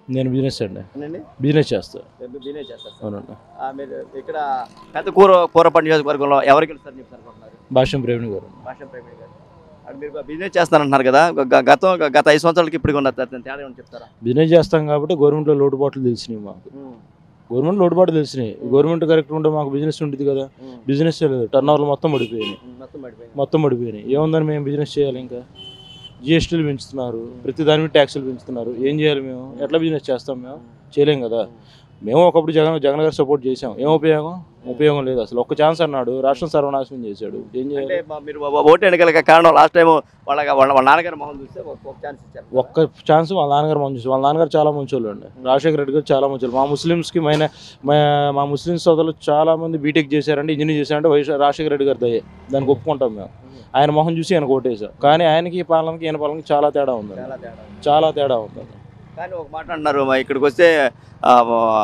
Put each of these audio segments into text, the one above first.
నేను బిజినెస్ అండి అవునండి బిజినెస్ చేస్తా బిజినెస్ చేస్తారు సార్. అవునండి ఆ, మీరు ఇక్కడ పెద్ద కూర కూరపండు నియోజకవర్గంలో ఎవరికి గెలుస్తారని చెప్పి అనుకుంటున్నారు భాష్యం ప్రేమిణి గారు భాష ప్రేమి గారు అక్కడ మీరు బిజినెస్ చేస్తారంటున్నారు కదా గ- గతం గత ఐదు సంవత్సరాలకి ఇప్పుడు ఉన్న త- తేడా ఏమని చెప్తారా బిజినెస్ చేస్తాం కాబట్టి గవర్నమెంట్లో లోటుపాట్లు తెలిసినాయి మాకు గవర్నమెంట్ లోటుపాట్లు తెలిసినాయి గవర్నమెంట్ కరెక్ట్ ఉంటే మాకు బిజినెస్ ఉంటుంది కదా బిజినెస్ చేయలేదు టర్న్ ఓవర్లు మొత్తం పడిపోయినాయి మొత్తం పడిపోయింది మొత్తం పడిపోయినాయి ఏముందని మేము బిజినెస్ చేయాలి ఇంకా జిఎస్టీలు పెంచుతున్నారు ప్రతి దాని మీద ట్యాక్సులు పెంచుతున్నారు ఏం చేయాలి మేము ఎట్లా బిజినెస్ చేస్తాం మేము చేయలేం కదా మేము ఒకప్పుడు జగన్ జగన్ గారు సపోర్ట్ చేసాం ఏం ఉపయోగం ఉపయోగం లేదు అసలు ఒక్క ఛాన్స్ అన్నాడు రాష్ట్రం సర్వనాశనం చేశాడు ఏం అంటే చేయాలి మా- మీరు ఓ- ఓటు ఎన్నికల కారణం లాస్ట్ టైం వాళ్ళ వాళ్ళ వాళ్ళ నాన్నగారి మొహం చూస్తే ఒక ఒక ఛాన్స్ ఇచ్చారు ఒక్క ఛాన్స్ వాళ్ళ నాన్నగారు మంచి వాళ్ళ నాన్నగారు చాలా మంచోళ్ళు అండి రాజశేఖర రెడ్డి గారు చాలా మంచోళ్ళు మా ముస్లిమ్స్కి మైన మా- మా ముస్లిం సోదరులు చాలా మంది బీటెక్ చేశారంటే ఇంజనీర్ చేశారంటే వైఎస్ రాజశేఖర రెడ్డి గారి దయే దానికి ఒప్పుకుంటాం మేము ఆయన మొహం చూసి ఆయన ఓటేసాం కానీ ఆయనకి ఈ పాలనకి ఈయన పాలనకి చాలా తేడా ఉంది చాలా తేడా చాలా తేడా ఉంది కానీ ఒక మాట అంటున్నారు మా ఇక్కడికి వస్తే ఆ,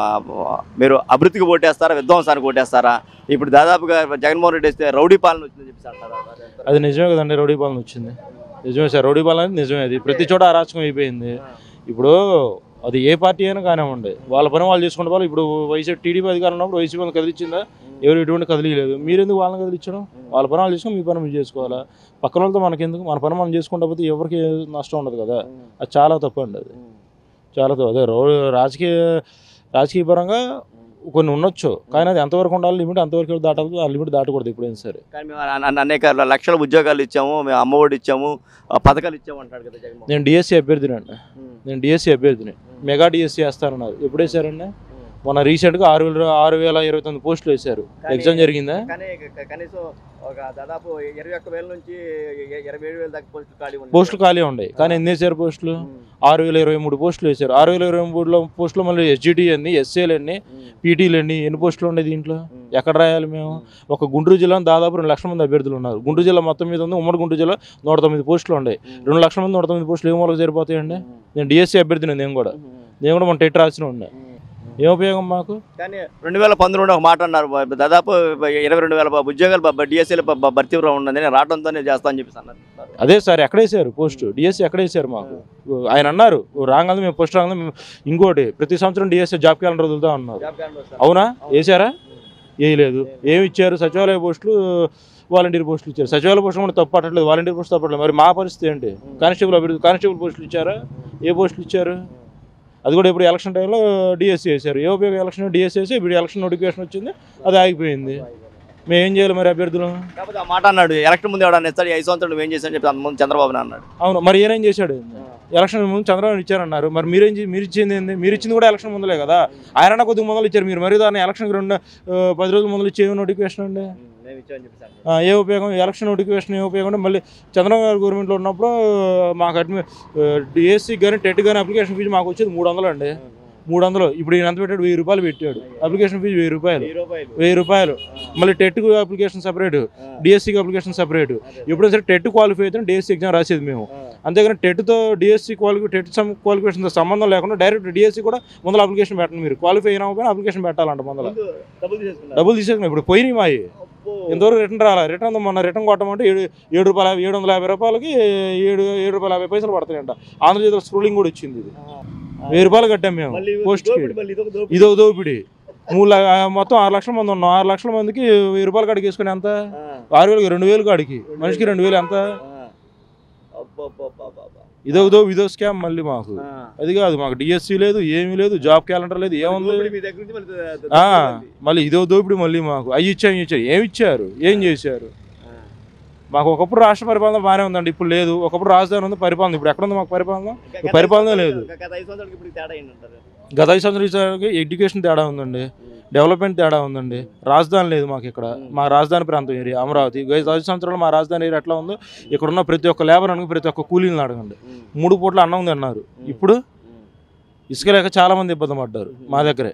ఆ, మీరు అభివృద్ధికి ఓటేస్తారా విధ్వంసానికి ఓటేస్తారా ఇప్పుడు దాదాపుగా జగన్మోహన్ రెడ్డి వస్తే రౌడీ పాలన వచ్చిందని చెప్పి అంటారు అది నిజమే కదండి రౌడీ పాలన వచ్చింది నిజమే సార్ రౌడీ పాలన అనేది నిజమే అది ప్రతి చోట అరాచకం అయిపోయింది ఇప్పుడు అది ఏ పార్టీ అయినా కానివ్వండి వాళ్ళ పని వాళ్ళు చేసుకుంటే వాళ్ళు ఇప్పుడు వైసీపీ టీడీపీ అధికారం ఉన్నప్పుడు వైసీపీ వాళ్ళని కదిలిచ్చిందా ఎవరు ఎటువంటి కదిలియలేదు మీరు ఎందుకు వాళ్ళని కదిలించడం వాళ్ళ పని వాళ్ళు చేసుకుని మీ పని మీరు చేసుకోవాలా పక్కన వాళ్ళతో మనకెందుకు మన పని మనం చేసుకుంటే పోతే ఎవరికి ఏ నష్టం ఉండదు కదా అది చాలా తప్పు అండి అది చాలా తప్పు అదే రో రాజకీయ రాజకీయ పరంగా కొన్ని ఉండొచ్చు కానీ అది ఎంతవరకు ఉండాలి లిమిట్ అంతవరకు దాటాలి ఆ లిమిట్ దాటకూడదు ఎప్పుడైనా సరే కానీ మేము అన- అన- అనేక లక్షల ఉద్యోగాలు ఇచ్చాము మేము అమ్మఒడి ఇచ్చాము ఆ, పథకాలు ఇచ్చాము అంటాడు కదా జగన్మోహన్ నేను డిఎస్సీ అభ్యర్థిని అండి నేను డిఎస్సీ అభ్యర్థిని మెగా డిఎస్సీ వేస్తానన్నారు ఎప్పుడు వేశారండి మొన్న రీసెంట్గా ఆరు వేల ఆరు వేల ఇరవై తొమ్మిది పోస్టులు వేశారు కానీ- ఎగ్జామ్ జరిగిందా కానీ క- కనీసం ఒక దాదాపు ఇరవై ఒక్క వేల నుంచి ఇ- ఇరవై ఏడు వేల దాకా పోస్టులు ఖాళీ ఉన్నాయి పోస్టులు ఖాళీ ఉన్నాయి కానీ ఎన్ని వేశారు పోస్టులు ఆరు వేల ఇరవై మూడు పోస్టులు వేశారు ఆరు వేల ఇరవై మూడులో పోస్టులు మళ్ళీ ఎస్జిటి అన్ని ఎస్ఏలు అన్ని పీటీలు అన్ని ఎన్ని పోస్టులు ఉన్నాయి దీంట్లో ఎక్కడ రాయాలి మేము ఒక గుంటూరు జిల్లా దాదాపు రెండు లక్షల మంది అభ్యర్థులు ఉన్నారు గుంటూరు జిల్లా మొత్తం మీద ఉంది ఉమ్మడి గుంటూరు జిల్లా నూట తొమ్మిది పోస్టులు ఉన్నాయి రెండు లక్షల మంది నూట తొమ్మిది పోస్టులు ఏ మూలకు సరిపోతాయండి నేను డిఎస్సీ అభ్యర్థిని నేను కూడా నేను కూడా మన టెట్ రాసిన ఉన్నాయి ఏం ఉపయోగం మాకు కానీ రెండు వేల పంతొమ్మిది ఒక మాట అన్నారు బ- దాదాపు ఇరవై రెండు వేల బ- ఉద్యోగాలు డిఎస్సీలు భర్తీ ఉన్నది నేను రావడంతోనే చేస్తా అని చెప్పేసి అన్నారు అదే సార్ ఎక్కడ వేసారు పోస్ట్ డిఎస్సీ ఎక్కడ వేసారు మాకు ఆయన అన్నారు రాగానే మేము పోస్ట్ రాగానే మేము ఇంకోటి ప్రతి సంవత్సరం డిఎస్సీ జాబ్ క్యాలెండర్ వదులుతా ఉన్నారు అవునా వేసారా వేయలేదు ఏమి ఇచ్చారు సచివాలయ పోస్టులు వాలంటీర్ పోస్టులు ఇచ్చారు సచివాలయ పోస్టులు కూడా తప్పు పట్టట్లేదు వాలంటీర్ పోస్ట్ తప్పట్లేదు మరి మా పరిస్థితి ఏంటి కానిస్టేబుల్ అభివృద్ధి కానిస్టేబుల్ పోస్టులు ఇచ్చారా ఏ పోస్టులు ఇచ్చారు అది కూడా ఇప్పుడు ఎలక్షన్ టైంలో డిఎస్సీ వేశారు ఏ ఉపయోగం ఎలక్షన్ డిఎస్సీ వేసి ఇప్పుడు ఎలక్షన్ నోటిఫికేషన్ వచ్చింది అది ఆగిపోయింది మేము ఏం చేయాలి మరి అభ్యర్థులు కాకపోతే ఆ మాట అన్నాడు ఎలక్షన్ ముందు ఎవడన్నా ఇస్తాడు ఈ ఐదు సంవత్సరాలు నువ్వు ఏం చేశాను చెప్పి అంత ముందు చంద్రబాబు నాయుడు అన్నాడు అవును మరి ఏనేం చేశాడు ఎలక్షన్ ముందు చంద్రబాబు ఇచ్చారన్నారు మరి మీరేం చే- మీరు ఇచ్చింది ఏంది మీరు ఇచ్చింది కూడా ఎలక్షన్ ముందులే కదా ఆయన కొద్దిగా ముందలు ఇచ్చారు మీరు మరి దాన్ని ఎలక్షన్ రెండు ఆ, పది రోజుల ముందు ఇచ్చే నోటిఫికేషన్ అండి మేము ఇచ్చామని చెప్పేసి అన్నాడు. ఆ, ఏ ఉపయోగం ఎలక్షన్ నోటిఫికేషన్ ఏ ఉపయోగం అంటే మళ్ళీ చంద్రబాబు గారు గవర్నమెంట్లో ఉన్నప్పుడు మాకు అడ్మి డిఎస్సి కానీ టెట్ కానీ అప్లికేషన్ ఫీజు మాకు వచ్చేది మూడు వందలు అండి మూడు వందలు ఇప్పుడు ఈయన ఎంత పెట్టాడు వెయ్యి రూపాయలు పెట్టాడు అప్లికేషన్ ఫీజు వెయ్యి రూపాయలు వెయ్యి రూపాయలు వెయ్యి రూపాయలు మళ్ళీ టెట్కు అప్లికేషన్ సపరేట్ డిఎస్సికి అప్లికేషన్ సపరేట్ ఎప్పుడైనా సరే టెట్ క్వాలిఫై అయితే డిఎస్సి ఎగ్జామ్ రాసేది మేము అంతేగాని టెట్తో డిఎస్సి క్వాలిఫై టెట్ సమ్ క్వాలిఫికేషన్తో సంబంధం లేకుండా డైరెక్ట్ డిఎస్సి కూడా ముందర అప్లికేషన్ పెట్టండి మీరు క్వాలిఫై అయినా పోయినా అప్లికేషన్ పెట్టాలంట ముందర ముందు డబ్బులు తీసుకున్నారు డబ్బులు తీసేసుకున్నాం ఇప్పుడు పోయినాయి మాయి అబ్బో. ఎంతవరకు రిటర్న్ రాలా రిటర్న్ మొన్న రిటర్న్ కొట్టమంటే ఏడు ఏడు రూపాయల యాభై- ఏడు వందల యాభై రూపాయలకి ఏడు ఏడు రూపాయల యాభై పైసలు పడతాయంట ఆంధ్రజ్యోతిలో స్క్రోలింగ్ కూడా వచ్చింది ఇది వెయ్యి రూపాయలు కట్టాం మేము మళ్ళీ పోస్ట్కి దోపిడీ, మళ్ళీ ఇదొక దోపిడీ. ఇదో దోపిడి మూడు ల- మొత్తం ఆరు లక్షల మంది ఉన్నాం ఆరు లక్షల మందికి వెయ్యి రూపాయలు కాడికి వేసుకుని ఎంత ఆ, ఆరు వేలు రెండు వేలు కాడికి మనిషికి రెండు వేలు ఎంత ఆ. అబ్బబ్బబ్బబ్బబ్బ. ఇదో దో ఇదో స్కామ్ మళ్ళీ మాకు ఆ. అది కాదు మాకు డిఎస్సి లేదు ఏమీ లేదు జాబ్ క్యాలెండర్ లేదు ఏముంది దోపిడీ మీ దగ్గర నుంచి మళ్ళీ ద- ద- ఆ, దోపిడీ. మళ్ళీ ఇదో దోపిడి మళ్ళీ మాకు అవి ఇచ్చాం ఇవి ఇచ్చారు ఏమి ఇచ్చారు ఏం చేశారు ఆ. మాకు ఒకప్పుడు రాష్ట్ర పరిపాలన బాగానే ఉందండి ఇప్పుడు లేదు ఒకప్పుడు రాజధాని ఉంది పరిపాలన ఇప్పుడు ఎక్కడ ఉంది మాకు పరిపాలన గత పరిపాలన ఐదు లేదు. సంవత్సరాలకి- గత ఐదు సంవత్సరాలకి ఇప్పుడు తేడా ఏంటంటారు గత ఐదు సంవత్సరాలకి ఎడ్యుకేషన్ తేడా ఉందండి డెవలప్మెంట్ తేడా ఉందండి రాజధాని లేదు మాకు ఇక్కడ మా రాజధాని ప్రాంతం ఏరియా అమరావతి గత ఐదు సంవత్సరాలు మా రాజధాని ఏరియా ఎట్లా ఉందో ఇక్కడ ఉన్న ప్రతి ఒక్క లేబర్ అనుకు ప్రతి ఒక్క కూలీని అడగండి మూడు పూట్ల అన్నం ఉంది అన్నారు ఇప్పుడు ఇసుక లేక చాలా మంది ఇబ్బంది పడ్డారు మా దగ్గరే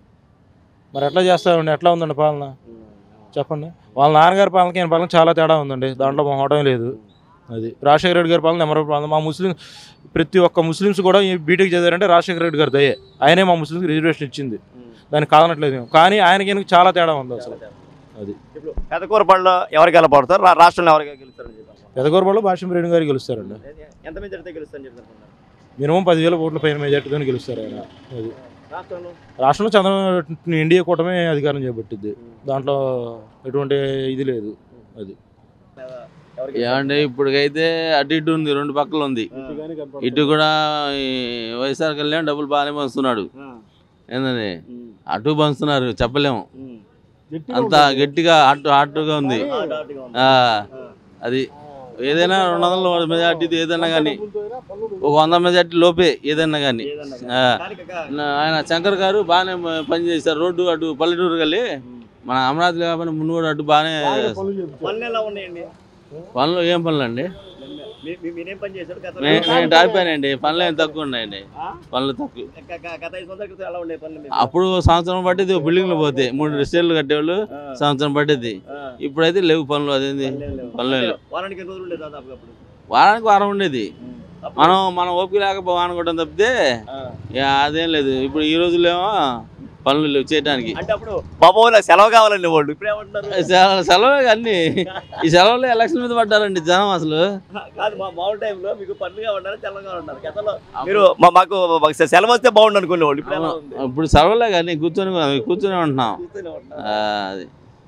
మరి ఎట్లా చేస్తారండి ఎట్లా ఉందండి పాలన చెప్పండి వాళ్ళ నాన్నగారి పాలనకి ఈయన పాలన చాలా తేడా ఉందండి దాంట్లో మొహటం లేదు అది రాజశేఖర రెడ్డి గారి పాలన నెంబర్ పాలన మా ముస్లిం ప్రతి ఒక్క ముస్లిమ్స్ కూడా ఈ బీటెక్ చదివారంటే రాజశేఖర రెడ్డి గారి దయే ఆయనే మా ముస్లింస్కి రిజర్వేషన్ ఇచ్చింది దానికి కాదనట్లేదు మేము కానీ ఆయనకి ఈయనకి చాలా తేడా ఉంది అసలు అది ఇప్పుడు పెదకూరపాడులో ఎవరికి గెలపడతారు రాష్ట్రంలో ఎవరికి గెలుస్తారని చెప్పారు పెదగోరబాలో భాష్యం రెడ్డి గారు గెలుస్తారండి ఎంత మంది జరిగితే గెలుస్తారని చెప్పి అనుకున్నారు మినిమం పదివేల ఓట్ల పైన మెజార్టీతో గెలుస్తారు ఆయన అది రాష్ట్రంలో రాష్ట్రంలో చంద్రబాబు ఎన్డీఏ కూటమే అధికారం చేపట్టింది దాంట్లో ఎటువంటి ఇది లేదు అది ఎవరికి ఏమంటే ఇప్పటికైతే అటు ఇటు ఉంది రెండు పక్కల ఉంది ఇటు కూడా ఈ వైఎస్ఆర్ కళ్యాణ్ డబ్బులు బాగానే పంచుతున్నాడు ఆ, ఏందని ఉమ్, అటు పంచుతున్నారు చెప్పలేము ఉమ్. అంత గట్టిగా అటు అటుగా ఉంది ఆ, డాట్గా ఉంది. ఆ, ఆ, అది ఏదైనా రెండు వందల మెజార్టీ ఏదైనా కానీ ఒక వంద మెజార్టీ లోపే ఏదైనా కానీ ఏదన్నా కానీ. ఆ. కానీ కాక- ఆయన శంకర్ గారు బాగానే పనిచేస్తారు రోడ్డు అటు పల్లెటూరు కలిసి మన అమరావతి కాకపోయినా ముందు కూడా అటు బాగానే పనులు ఎలా ఉన్నాయండి పనులు ఏం పనులు అండి మీ- మీ- మీరేం పని చేశారు గత నేను నేను టాయిపోయానండి పనులు ఏం తక్కువ ఉన్నాయండి ఆ? పనులు తక్కువ గ- గ- గత ఐదు సంవత్సరాల క్రితం ఎలా ఉండే పనులు మీకు? అప్పుడు సంవత్సరం పట్టేది బిల్డింగ్లు పోతే మూడు స్టేర్లు కట్టేవాళ్ళు ఆ, సంవత్సరం పట్టేది ఆ. ఇప్పుడైతే లేవు పనులు అదేంది పనులు లేవు. పనులు లేవు. వారానికి ఎన్ని రోజులు ఉండేది దాదాపు అప్పుడు వారానికి వారం ఉండేది అప్పుడు- మనం మనం ఓపిక లేక అనుకోవడం తప్పితే ఆ. ఇక అదేం లేదు ఇప్పుడు ఈ రోజులేమో పనులు లేవు చేయడానికి అంటే అప్పుడు బాబు నాకు సెలవు కావాలండి వాళ్ళు ఇప్పుడు ఏమంటున్నారు సెలవు సెలవులు అన్ని ఈ సెలవులు ఎలక్షన్ మీద పడ్డారండి జనం అసలు కాదు మా మామూలు టైంలో మీకు పనులుగా ఉండాలి తెల్లగా ఉండాలి గతంలో మీరు మా- మాకు మాకు సెలవు వస్తే బాగుండు అనుకునే వాళ్ళు ఇప్పుడు ఎలా ఉంది ఇప్పుడు సెలవులే కానీ కూర్చొని కూర్చొని ఉంటున్నాం కూర్చొని ఉంటున్నారు. ఆ, అది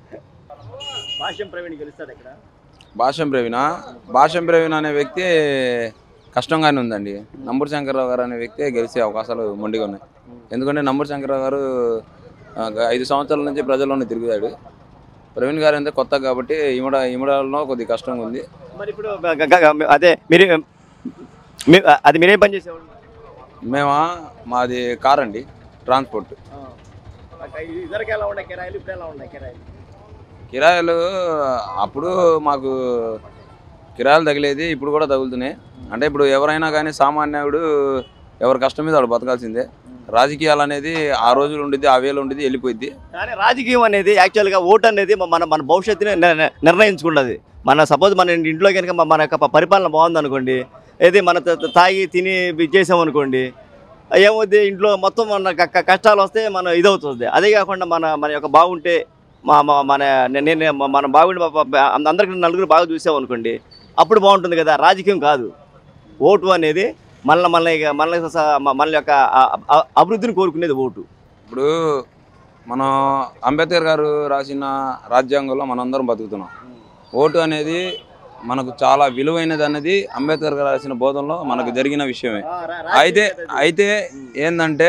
భాష్యం ప్రవీణ్ గెలుస్తాడు ఇక్కడ భాష్యం ప్రవీణ భాష్యం ప్రవీణ్ అనే వ్యక్తి కష్టంగానే ఉందండి నంబూరు శంకర్రావు గారు అనే వ్యక్తి గెలిచే అవకాశాలు మొండిగా ఉన్నాయి ఎందుకంటే నంబూరు శంకర్రావు గారు ఆ, గ- ఐదు సంవత్సరాల నుంచి ప్రజల్లోనే తిరిగాడు ప్రవీణ్ గారు అంటే కొత్త కాబట్టి ఇమడ ఇమడలో కొద్దిగా కష్టంగా ఉంది మరి ఇప్పుడు గ- గ- గ- అదే మీరు మీ- అది మీరేం పని చేసేవాళ్ళు మేమా మాది కార్ అండి ట్రాన్స్పోర్ట్ ఇద్దరికి ఎలా ఉన్నాయి కిరాయిలు ఇప్పుడు ఎలా ఉన్నాయి కిరాయిలు కిరాయిలు అప్పుడు మాకు కిరాయిలు తగిలేది ఇప్పుడు కూడా తగులుతున్నాయి అంటే ఇప్పుడు ఎవరైనా కానీ సామాన్యుడు ఎవరి కష్టం మీద వాడు బతకాల్సిందే రాజకీయాలు అనేది ఆ రోజులు ఉండిద్ది ఆ వేలు ఉండిద్ది వెళ్ళిపోయింది కానీ రాజకీయం అనేది యాక్చువల్గా ఓటు అనేది మ- మన మన భవిష్యత్తుని నిర్- నిర్- నిర్ణయించుకున్నది మన సపోజ్ మన ఇంట్లో కనుక మ- మన యొక్క ప- పరిపాలన బాగుంది అనుకోండి ఏది మన త- త- తాగి తిని ఇది చేసామనుకోండి ఏమవుద్ది ఇంట్లో మొత్తం మన క- క- కష్టాలు వస్తే మన ఇదవుతుంది అదే కాకుండా మన మన యొక్క బాగుంటే మా మా- మన నే- నేను మ- మనం బాగుండి ప- ప- అందరికి నలుగురు బాగా చూసామనుకోండి అప్పుడు బాగుంటుంది కదా రాజకీయం కాదు ఓటు అనేది మన మన మన మన యొక్క అ- అ- అభివృద్ధిని కోరుకునేది ఓటు ఇప్పుడు మనం అంబేద్కర్ గారు రాసిన రాజ్యాంగంలో మనందరం బతుకుతున్నాం ఓటు అనేది మనకు చాలా విలువైనది అనేది అంబేద్కర్ గారు రాసిన బోధనలో మనకు జరిగిన విషయమే అయితే అయితే ఏంటంటే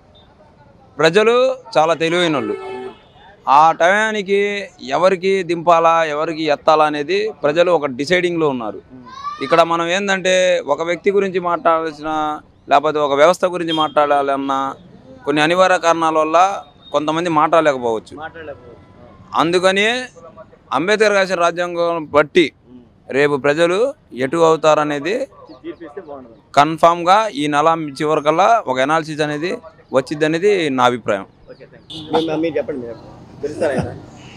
ప్రజలు చాలా తెలివైన వాళ్ళు ఆ టయానికి ఎవరికి దింపాలా ఎవరికి ఎత్తాలా అనేది ప్రజలు ఒక డిసైడింగ్లో ఉన్నారు ఇక్కడ మనం ఏంటంటే ఒక వ్యక్తి గురించి మాట్లాడాల్సిన లేకపోతే ఒక వ్యవస్థ గురించి మాట్లాడాలన్నా కొన్ని అనివార్య కారణాల వల్ల కొంతమంది మాట్లాడలేకపోవచ్చు మాట్లాడలేకపోవచ్చు అందుకని అంబేద్కర్ రాసిన రాజ్యాంగం బట్టి రేపు ప్రజలు ఎటు అవుతారనేది తీర్పిస్తే బాగుంటుంది కన్ఫామ్గా ఈ నెల చివరికల్లా ఒక ఎనాలిసిస్ అనేది వచ్చింది అనేది నా అభిప్రాయం ఓకే థ్యాంక్ యూ మీరు మీరు చెప్పండి మీరు చెప్పండి. తెలుస్తారా ఆయన?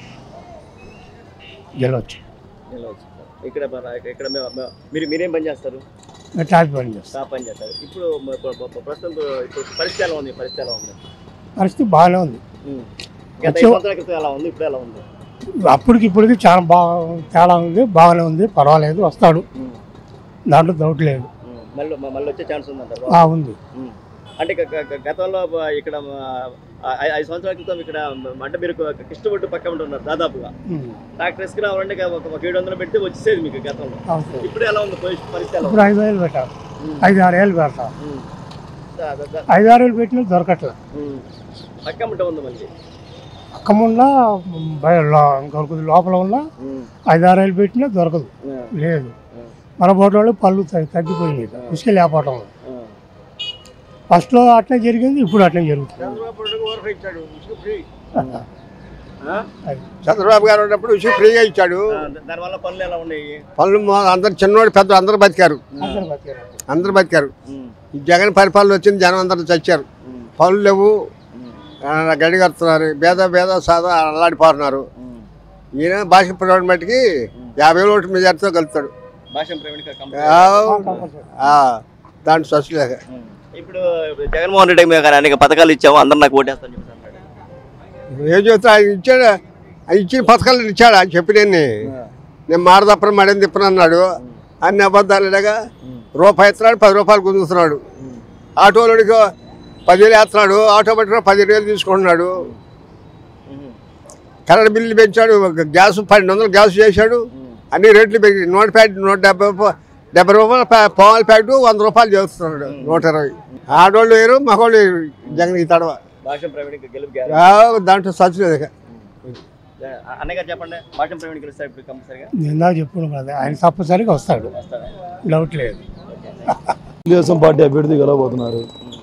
గెలవచ్చు నిలవచ్చు. ఇక్కడ మన- ఇక్కడ మే- మే- మీరు మీరేం పని చేస్తారు టాపి పని చేస్తాం స్టాఫ్ పని చేస్తారు ఇప్పుడు మ- ప్ర- ప్ర- ప్రస్తుతం ఇప్పుడు పరిస్థితి ఎలా ఉంది పరిస్థితి ఎలా ఉంది పరిస్థితి బాగానే ఉంది గత ఐదు సంవత్సరాల క్రితం ఎలా ఉంది ఇప్పుడు ఎలా ఉంది అప్పటికి ఇప్పటికి చాలా బాగా తేడా ఉంది బాగానే ఉంది పర్వాలేదు వస్తాడు దాంట్లో డౌట్ లేదు మళ్ళీ మళ్ళీ వచ్చే ఛాన్స్ ఉందంటారు ఆ ఉంది అంటే గ- గ- గ- గతంలో బ- ఇక్కడ మ- ఐ- ఐదు సంవత్సరాల క్రితం ఇక్కడ మ- అంటే మీరు కృష్ణపట్టు పక్క ఉంటున్నారు దాదాపుగా ఉమ్. డాక్టర్ ఎస్కి రావాలంటే ఒక ఒక ఏడు వందలు పెడితే వచ్చేది మీకు గతంలో అవుతుంది. ఇప్పుడు ఎలా ఉంది పరిస్థితి పరిస్థితి ఎలా ఇప్పుడు ఉంది ఐదు వేలు పెట్టారు ఉమ్. ఐదు ఆరు వేలు పెడతారు ఉమ్. దా- దా- దా- ఐదు ఆరు వేలు పెట్టిన దొరకట్లేదు ఉమ్. పక్క అమ్మట ఉంది మళ్ళీ అక్కమున్న బయ దొరకదు లోపల ఉన్న ఐదు ఆరు వేలు పెట్టినా దొరకదు లేదు మన బోటి వాళ్ళు పళ్ళు తగ్గి- తగ్గిపోయింది ఉసుక లేకపోవటం వల్ల. ఫస్ట్లో అట్లే జరిగింది ఇప్పుడు అట్లే జరుగుతుంది అది. చంద్రబాబు గారు ఉన్నప్పుడు ఉసుగు ఫ్రీగా ఇచ్చాడు దానివల్ల పనులు ఎలా ఉన్నాయి పనులు మొ- అందరు చిన్నోడు పెద్ద అందరు బతికారు అందరూ బతికారు. అందరు బతికారు ఈ జగన్ పరిపాలన వచ్చింది జనం అందరూ చచ్చారు పనులు లేవు ఆ, గడి కడుతున్నారు భేద భేద సాదా అల్లాడిపోతున్నారు ఈయన భాష మట్టికి యాభై వేల ఓట్ల మెజార్టీతో కలుపుతాడు భాష ప్రవీణ్ గారు కంపెనీ. ఆ, దాంట్లో స్వచ్ఛలేక ఇప్పుడు జగన్మోహన్ రెడ్డి గారు అనేక పథకాలు ఇచ్చాము అందరు నాకు ఓటేస్తాను చెప్పేసి అన్నాడు ఏం చెప్తా ఆయన ఇచ్చాడు ఆయన ఇచ్చిన పథకాలు ఇచ్చాడు ఆయన చెప్పినన్ని నేను మారదప్పని మడని తిప్పను అన్నాడు అన్ని అబద్ధాలు ఇలాగా రూపాయి ఇస్తున్నాడు పది రూపాయలు గుంజుతున్నాడు ఆటోలోడికి పదివేలు వేస్తున్నాడు ఆటో పట్టిన పదిహేను వేలు తీసుకుంటున్నాడు కరెంట్ బిల్లు పెంచాడు గ్యాస్ పన్నెండు వందలు గ్యాస్ చేశాడు అన్ని రేట్లు పెరిగి నూట ప్యాకెట్ నూట డెబ్బై రూపాయలు డెబ్బై రూపాయల ప్యా- పావుల ప్యాకెట్ వంద రూపాయలు చేస్తున్నాడు నూట ఇరవై ఆడోళ్ళు వేరు మగవాళ్ళు వేరు జగన్ ఈ తడవ భాషం ప్రవీణ్ గెలుపు ఆ, దాంట్లో సచ్చు లేదు ఇక. అన్నయ్య గారు చెప్పండి భాషం ప్రవీణ్ గెలుస్తారు ఇప్పుడు కంపల్సరిగా నిందా చెప్పుకున్నాం కదా ఆయన తప్పనిసరిగా వస్తాడు వస్తారా డౌట్ లేదు తెలుగుదేశం పార్టీ అభ్యర్థి గెలవబోతున్నారు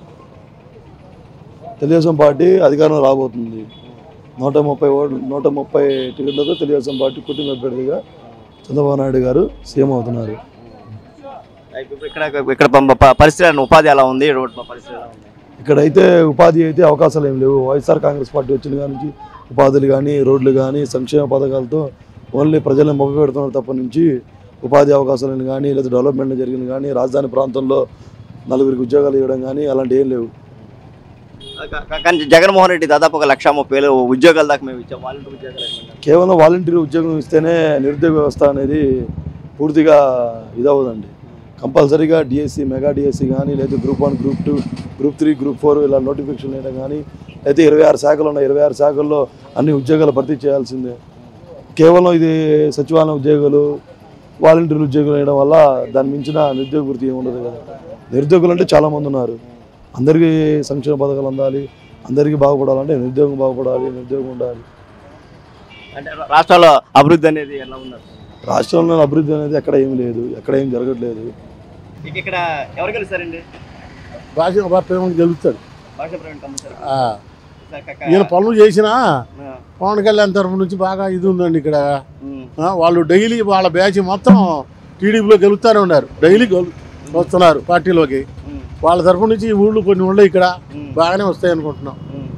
తెలుగుదేశం పార్టీ అధికారం రాబోతుంది నూట ముప్పై ఓట్లు నూట ముప్పై టికెట్లతో తెలుగుదేశం పార్టీ కుటుంబ అభ్యర్థిగా చంద్రబాబు నాయుడు గారు సీఎం అవుతున్నారు ఇప్పుడు ఇక్కడ ఇక్కడ ప- ప- పరిస్థితి ఎలా- ఉపాధి ఎలా ఉంది రోడ్ పరిస్థితి ఎలా ఉంది ఇక్కడైతే ఉపాధి అయితే అవకాశాలు ఏం లేవు వైఎస్ఆర్ కాంగ్రెస్ పార్టీ వచ్చిన కాడి నుంచి ఉపాధులు కానీ రోడ్లు కానీ సంక్షేమ పథకాలతో ఓన్లీ ప్రజలను మొగ్గు పెడుతున్నారు తప్ప నుంచి ఉపాధి అవకాశాలను కానీ లేదా డెవలప్మెంట్ జరిగింది కానీ రాజధాని ప్రాంతంలో నలుగురికి ఉద్యోగాలు ఇవ్వడం కానీ అలాంటి ఏం లేవు కా- కా- కానీ జగన్మోహన్ రెడ్డి దాదాపు ఒక లక్ష ముప్పై వేలు ఉద్యోగాల దాకా మేము ఇచ్చాం వాలంటీర్ ఉద్యోగాలు ఇవ్వమన్నారు. కేవలం వాలంటీర్ ఉద్యోగం ఇస్తేనే నిరుద్యోగ వ్యవస్థ అనేది పూర్తిగా ఇదవదండి కంపల్సరీగా డిఎస్సి మెగా డిఎస్సి కానీ లేదా group one group two group three group four ఇలా నోటిఫికేషన్ వేయడం కానీ అయితే ఇరవై ఆరు శాఖలు ఉన్నాయి ఇరవై ఆరు శాఖల్లో అన్ని ఉద్యోగాలు భర్తీ చేయాల్సిందే కేవలం ఇది సచివాలయం ఉద్యోగాలు వాలంటీర్ ఉద్యోగాలు వేయడం వల్ల దాని మించిన నిరుద్యోగ వృత్తి ఏమి ఉండదు కదా నిరుద్యోగులు అంటే చాలామంది ఉన్నారు అందరికీ సంక్షేమ పథకాలు అందాలి అందరికీ బాగుపడాలంటే నిరుద్యోగం బాగుపడాలి నిరుద్యోగం ఉండాలి అంటే రాష్ట్రాల్లో అభివృద్ధి అనేది ఎలా ఉన్నారు రాష్ట్రంలో అభివృద్ధి అనేది ఎక్కడ ఏమీ లేదు ఎక్కడ ఏం జరగట్లేదు ఇక ఇక్కడ ఎవరు గెలుస్తారండి భాష ప్రేమ గెలుస్తాడు భాష ప్రవీణ్ కంపల్సరీ ఆ, ఈయన పనులు చేసినా పవన్ కళ్యాణ్ తరఫు నుంచి బాగా ఇది ఉందండి ఇక్కడ ఆ, వాళ్ళు డైలీ వాళ్ళ బ్యాచ్ మొత్తం టీడీపీలో గెలుస్తూనే ఉన్నారు డైలీ గెలు వస్తున్నారు పార్టీలోకి వాళ్ళ తరఫు నుంచి ఈ ఊళ్ళు కొన్ని ఊళ్ళో ఇక్కడ బాగానే వస్తాయి అనుకుంటున్నాం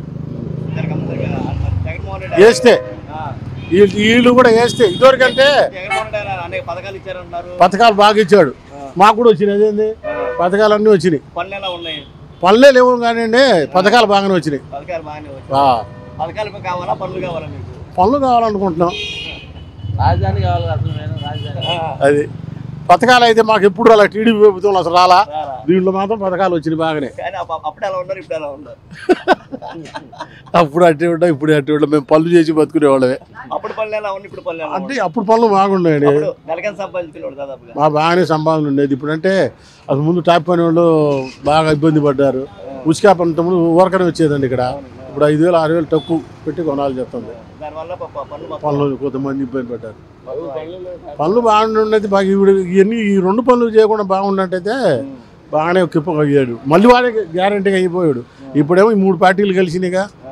జగన్మోహన్ రెడ్డి వేస్తే ఆ, వీళ్ళు వీళ్ళు కూడా వేస్తే ఇదివరకంటే జగన్మోహన్ రెడ్డి ఆయన అనేక పథకాలు ఇచ్చారంటున్నారు పథకాలు బాగా ఇచ్చాడు మాకు కూడా వచ్చినాయి అదేంది పథకాలన్నీ వచ్చినాయి పనులు ఎలా ఉన్నాయి పనులే లేవు కానివ్వండి పథకాలు బాగానే వచ్చినాయి పథకాలు బాగానే వచ్చాయి ఆ, పథకాలు కావాలా పనులు కావాలా మీకు పనులు కావాలనుకుంటున్నాం రాజధాని కావాలి అసలు నేను రాజధాని అది పథకాలు అయితే మాకు ఎప్పుడు రాలా టీడీపీ ప్రభుత్వంలో అసలు రాలా రారా? దీంట్లో మాత్రం పథకాలు వచ్చినాయి బాగానే కానీ అప్ప- అప్పుడు ఎలా ఉన్నారు ఇప్పుడు ఎలా ఉన్నారు అప్పుడు అట్టే ఉంటాం ఇప్పుడు అట్టే ఉంటాం మేము పనులు చేసి బతుకునే వాళ్ళమే అప్పుడు పనులు ఎలా ఉన్నాయి ఇప్పుడు పనులు ఎలా అంటే ఉన్నాయి అప్పుడు పనులు బాగున్నాయండి అప్పుడు నెలకని సంపాదించుకున్నాడు దాదాపుగా మా బాగానే సంపాదన ఉండేది ఇప్పుడంటే అసలు ముందు టాప్ పని వాళ్ళు బాగా ఇబ్బంది పడ్డారు ఉచికా పంతముడు ఊరకనే వచ్చేదండి ఇక్కడ ఇప్పుడు ఐదు వేలు ఆరు వేలు తక్కువ పెట్టి కొనాలి చెప్తుంది దానివల్ల ప- ప- పనులు మొత్తం పనులు కొంతమంది ఇబ్బంది పడ్డారు పనులు బాగుండేది బాగా ఇవి ఇవన్నీ ఈ రెండు పనులు చేయకుండా బాగున్నట్టయితే బాగానే కిప్ప అయ్యాడు మళ్ళీ వాడే గ్యారంటీగా అయిపోయాడు ఇప్పుడేమో ఈ మూడు పార్టీలు కలిసినాయిగా